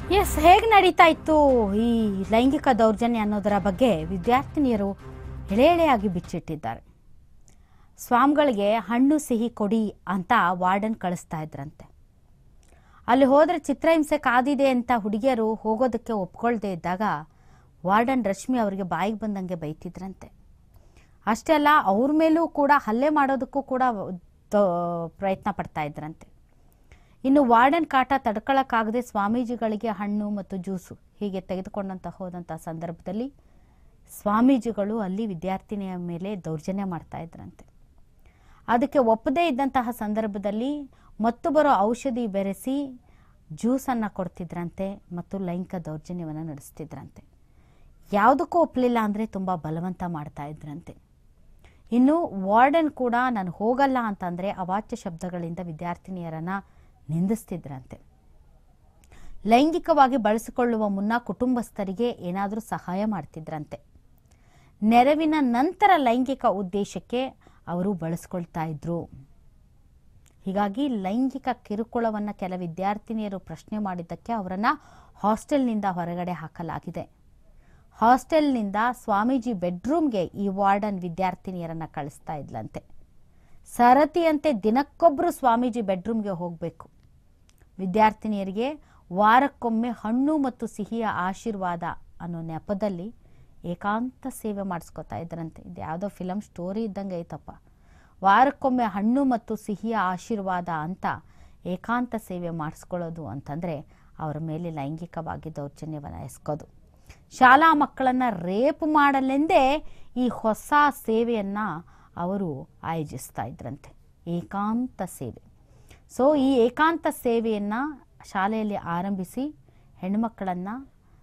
S ಹೇಗೆ ನಡೀತಾ ಇತ್ತು ಈ ಲೈಂಗಿಕ ದೌರ್ಜನ್ಯ ಅನ್ನೋದರ ಬಗ್ಗೆ ವಿದ್ಯಾರ್ಥಿನಿಯರು ಎಳೆ ಎಳೆಯಾಗಿ ಬಿಚ್ಚಿಟ್ಟಿದ್ದಾರೆ ಸ್ವಾಮಿಗಳಿಗೆ ಹಣ್ಣು ಸಿಹಿ ಕೊಡಿ ಅಂತ ವಾರ್ಡನ್ ಕಳಿಸ್ತಾ ಇದ್ರಂತೆ ಅಲ್ಲಿ ಹೋದರೆ ಚಿತ್ರಹಿಂಸೆ ಕಾದಿದೆ ಅಂತ ಹುಡುಗಿಯರು ಹೋಗೋದಕ್ಕೆ ಒಪ್ಕೊಳ್ದೇ ಇದ್ದಾಗ ವಾರ್ಡನ್ ರಶ್ಮಿ ಅವರಿಗೆ ಬಾಯಿಗೆ ಬಂದಂಗೆ ಬೈತಿದ್ರಂತೆ ಅಷ್ಟೇ ಅಲ್ಲ ಅವ್ರ ಮೇಲೂ ಕೂಡ ಹಲ್ಲೆ ಮಾಡೋದಕ್ಕೂ ಕೂಡ ದ- ಪ್ರಯತ್ನ ಪಡ್ತಾ ಇದ್ರಂತೆ ಇನ್ನು ವಾರ್ಡನ್ ಕಾಟ ತಡ್ಕೊಳ್ಳೋಕ್ಕಾಗದೆ ಸ್ವಾಮೀಜಿಗಳಿಗೆ ಹಣ್ಣು ಮತ್ತು ಜ್ಯೂಸು ಹೀಗೆ ತೆಗೆದುಕೊಂಡಂತ ಹೋದಂಥ ಸಂದರ್ಭದಲ್ಲಿ ಸ್ವಾಮೀಜಿಗಳು ಅಲ್ಲಿ ವಿದ್ಯಾರ್ಥಿನಿಯ ಮೇಲೆ ದೌರ್ಜನ್ಯ ಮಾಡ್ತಾ ಇದ್ರಂತೆ ಅದಕ್ಕೆ ಒಪ್ಪದೇ ಇದ್ದಂತಹ ಸಂದರ್ಭದಲ್ಲಿ ಮತ್ತು ಬರೋ ಔಷಧಿ ಬೆರೆಸಿ ಜ್ಯೂಸನ್ನು ಕೊಡ್ತಿದ್ರಂತೆ ಮತ್ತು ಲೈಂಗಿಕ ದೌರ್ಜನ್ಯವನ್ನು ನಡೆಸ್ತಿದ್ರಂತೆ ಯಾವುದಕ್ಕೂ ಒಪ್ಪಲಿಲ್ಲ ಅಂದರೆ ತುಂಬ ಬಲವಂತ ಮಾಡ್ತಾ ಇದ್ರಂತೆ ಇನ್ನು ವಾರ್ಡನ್ ಕೂಡ ನಾನು ಹೋಗಲ್ಲ ಅಂತಂದರೆ ಅವಾಚ್ಯ ಶಬ್ದಗಳಿಂದ ವಿದ್ಯಾರ್ಥಿನಿಯರನ್ನು ನಿಂದಿಸ್ತಿದ್ರಂತೆ ಲೈಂಗಿಕವಾಗಿ ಬಳಸಿಕೊಳ್ಳುವ ಮುನ್ನ ಕುಟುಂಬಸ್ಥರಿಗೆ ಏನಾದರೂ ಸಹಾಯ ಮಾಡ್ತಿದ್ರಂತೆ ನೆರವಿನ ನಂತರ ಲೈಂಗಿಕ ಉದ್ದೇಶಕ್ಕೆ ಅವರು ಬಳಸ್ಕೊಳ್ತಾ ಇದ್ರು ಹೀಗಾಗಿ ಲೈಂಗಿಕ ಕಿರುಕುಳವನ್ನು ಕೆಲ ವಿದ್ಯಾರ್ಥಿನಿಯರು ಪ್ರಶ್ನೆ ಮಾಡಿದ್ದಕ್ಕೆ ಅವರನ್ನು ಹಾಸ್ಟೆಲ್ನಿಂದ ಹೊರಗಡೆ ಹಾಕಲಾಗಿದೆ ಹಾಸ್ಟೆಲ್ನಿಂದ ಸ್ವಾಮೀಜಿ ಬೆಡ್ರೂಮ್ಗೆ ಈ ವಾರ್ಡನ್ ವಿದ್ಯಾರ್ಥಿನಿಯರನ್ನು ಕಳಿಸ್ತಾ ಇದ್ಲಂತೆ ಸರತಿಯಂತೆ ದಿನಕ್ಕೊಬ್ಬರು ಸ್ವಾಮೀಜಿ ಬೆಡ್ರೂಮ್ಗೆ ಹೋಗಬೇಕು ವಿದ್ಯಾರ್ಥಿನಿಯರಿಗೆ ವಾರಕ್ಕೊಮ್ಮೆ ಹಣ್ಣು ಮತ್ತು ಸಿಹಿಯ ಆಶೀರ್ವಾದ ಅನ್ನೋ ನೆಪದಲ್ಲಿ ಏಕಾಂತ ಸೇವೆ ಮಾಡಿಸ್ಕೊತಾ ಇದ್ರಂತೆ ಇದು ಯಾವುದೋ ಫಿಲಮ್ ಸ್ಟೋರಿ ಇದ್ದಂಗೆ ಐತಪ್ಪ ವಾರಕ್ಕೊಮ್ಮೆ ಹಣ್ಣು ಮತ್ತು ಸಿಹಿಯ ಆಶೀರ್ವಾದ ಅಂತ ಏಕಾಂತ ಸೇವೆ ಮಾಡಿಸ್ಕೊಳ್ಳೋದು ಅಂತಂದರೆ ಅವರ ಮೇಲೆ ಲೈಂಗಿಕವಾಗಿ ದೌರ್ಜನ್ಯವನ್ನು ಎಸ್ಕೋದು ಶಾಲಾ ಮಕ್ಕಳನ್ನು ರೇಪ್ ಮಾಡಲೆಂದೇ ಈ ಹೊಸ ಸೇವೆಯನ್ನು ಅವರು ಆಯೋಜಿಸ್ತಾ ಇದ್ರಂತೆ ಏಕಾಂತ ಸೇವೆ ಸೊ ಈ ಏಕಾಂತ ಸೇವೆಯನ್ನು ಶಾಲೆಯಲ್ಲಿ ಆರಂಭಿಸಿ ಹೆಣ್ಮಕ್ಕಳನ್ನು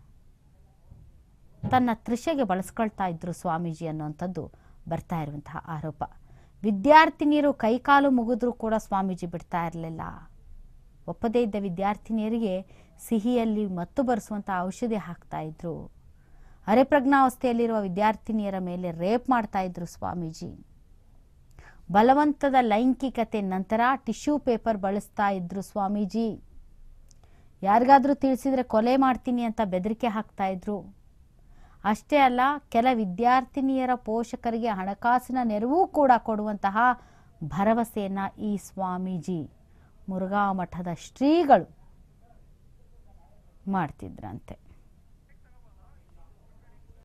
ತನ್ನ ತೃಷೆಗೆ ಬಳಸ್ಕೊಳ್ತಾ ಇದ್ರು ಸ್ವಾಮೀಜಿ ಅನ್ನುವಂಥದ್ದು ಬರ್ತಾ ಇರುವಂತಹ ಆರೋಪ ವಿದ್ಯಾರ್ಥಿನಿಯರು ಕೈಕಾಲು ಮುಗಿದ್ರೂ ಕೂಡ ಸ್ವಾಮೀಜಿ ಬಿಡ್ತಾ ಇರಲಿಲ್ಲ ಒಪ್ಪದೇ ಇದ್ದ ವಿದ್ಯಾರ್ಥಿನಿಯರಿಗೆ ಸಿಹಿಯಲ್ಲಿ ಮತ್ತು ಬರೆಸುವಂಥ ಔಷಧಿ ಹಾಕ್ತಾ ಇದ್ರು ಅರೆಪ್ರಜ್ಞಾವಸ್ಥೆಯಲ್ಲಿರುವ ವಿದ್ಯಾರ್ಥಿನಿಯರ ಮೇಲೆ ರೇಪ್ ಮಾಡ್ತಾ ಇದ್ರು ಸ್ವಾಮೀಜಿ ಬಲವಂತದ ಲೈಂಗಿಕತೆ ನಂತರ ಟಿಶ್ಯೂ ಪೇಪರ್ ಬಳಸ್ತಾ ಇದ್ರು ಸ್ವಾಮೀಜಿ ಯಾರಿಗಾದ್ರೂ ತಿಳಿಸಿದ್ರೆ ಕೊಲೆ ಮಾಡ್ತೀನಿ ಅಂತ ಬೆದರಿಕೆ ಹಾಕ್ತಾ ಇದ್ರು ಅಷ್ಟೇ ಅಲ್ಲ ಕೆಲ ವಿದ್ಯಾರ್ಥಿನಿಯರ ಪೋಷಕರಿಗೆ ಹಣಕಾಸಿನ ನೆರವು ಕೂಡ ಕೊಡುವಂತಹ ಭರವಸೆಯನ್ನ ಈ ಸ್ವಾಮೀಜಿ ಮುರುಘಾ ಮಠದ ಶ್ರೀಗಳು ಮಾಡ್ತಿದ್ರಂತೆ